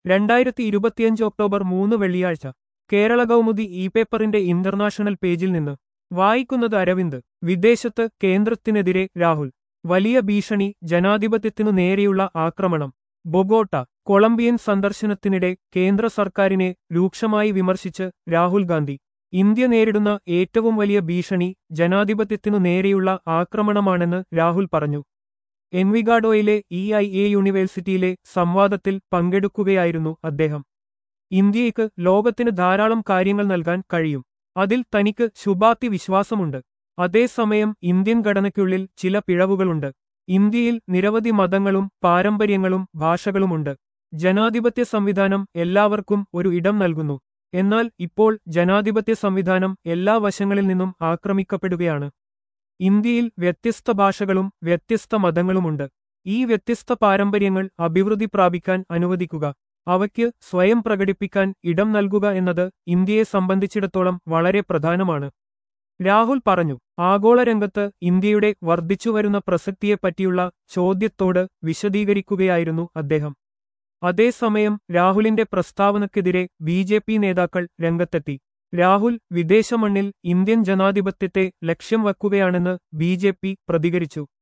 രണ്ടായിരത്തി ഇരുപത്തിയഞ്ച് ഒക്ടോബർ മൂന്ന് വെള്ളിയാഴ്ച കേരള കൗമുദി ഇ പേപ്പറിന്റെ ഇന്റർനാഷണൽ പേജിൽ നിന്ന് വായിക്കുന്നത് അരവിന്ദ് വിദേശത്ത് കേന്ദ്രത്തിനെതിരെ രാഹുൽ വലിയ ഭീഷണി ജനാധിപത്യത്തിനു നേരെയുള്ള ആക്രമണം ബൊഗോട്ട കൊളംബിയൻ സന്ദർശനത്തിനിടെ കേന്ദ്ര സർക്കാരിനെ രൂക്ഷമായി വിമർശിച്ച് രാഹുൽ ഗാന്ധി ഇന്ത്യ നേരിടുന്ന ഏറ്റവും വലിയ ഭീഷണി ജനാധിപത്യത്തിനു നേരെയുള്ള ആക്രമണമാണെന്ന് രാഹുൽ പറഞ്ഞു എൻവിഗാഡോയിലെ ഇ ഐ എ യൂണിവേഴ്സിറ്റിയിലെ സംവാദത്തിൽ പങ്കെടുക്കുകയായിരുന്നു അദ്ദേഹം ഇന്ത്യയ്ക്ക് ലോകത്തിന് ധാരാളം കാര്യങ്ങൾ നൽകാൻ കഴിയും അതിൽ തനിക്ക് ശുഭാപ്തി വിശ്വാസമുണ്ട് അതേസമയം ഇന്ത്യൻ ഘടനയ്ക്കുള്ളിൽ ചില പിഴവുകളുണ്ട് ഇന്ത്യയിൽ നിരവധി മതങ്ങളും പാരമ്പര്യങ്ങളും ഭാഷകളുമുണ്ട് ജനാധിപത്യ സംവിധാനം എല്ലാവർക്കും ഒരു ഇടം നൽകുന്നു എന്നാൽ ഇപ്പോൾ ജനാധിപത്യ സംവിധാനം എല്ലാ വശങ്ങളിൽ നിന്നും ആക്രമിക്കപ്പെടുകയാണ് ഇന്ത്യയിൽ വ്യത്യസ്ത ഭാഷകളും വ്യത്യസ്ത മതങ്ങളുമുണ്ട് ഈ വ്യത്യസ്ത പാരമ്പര്യങ്ങൾ അഭിവൃദ്ധി പ്രാപിക്കാൻ അനുവദിക്കുക അവയ്ക്ക് സ്വയം പ്രകടിപ്പിക്കാൻ ഇടം നൽകുക എന്നത് ഇന്ത്യയെ സംബന്ധിച്ചിടത്തോളം വളരെ പ്രധാനമാണ് രാഹുൽ പറഞ്ഞു ആഗോള രംഗത്ത് ഇന്ത്യയുടെ വർദ്ധിച്ചുവരുന്ന പ്രസക്തിയെപ്പറ്റിയുള്ള ചോദ്യത്തോട് വിശദീകരിക്കുകയായിരുന്നു അദ്ദേഹം അതേസമയം രാഹുലിന്റെ പ്രസ്താവനയ്ക്കെതിരെ ബി ജെ പി നേതാക്കൾ രംഗത്തെത്തി രാഹുൽ വിദേശമണ്ണിൽ ഇന്ത്യൻ ജനാധിപത്യത്തെ ലക്ഷ്യം വയ്ക്കുകയാണെന്ന് ബി ജെ പി പ്രതികരിച്ചു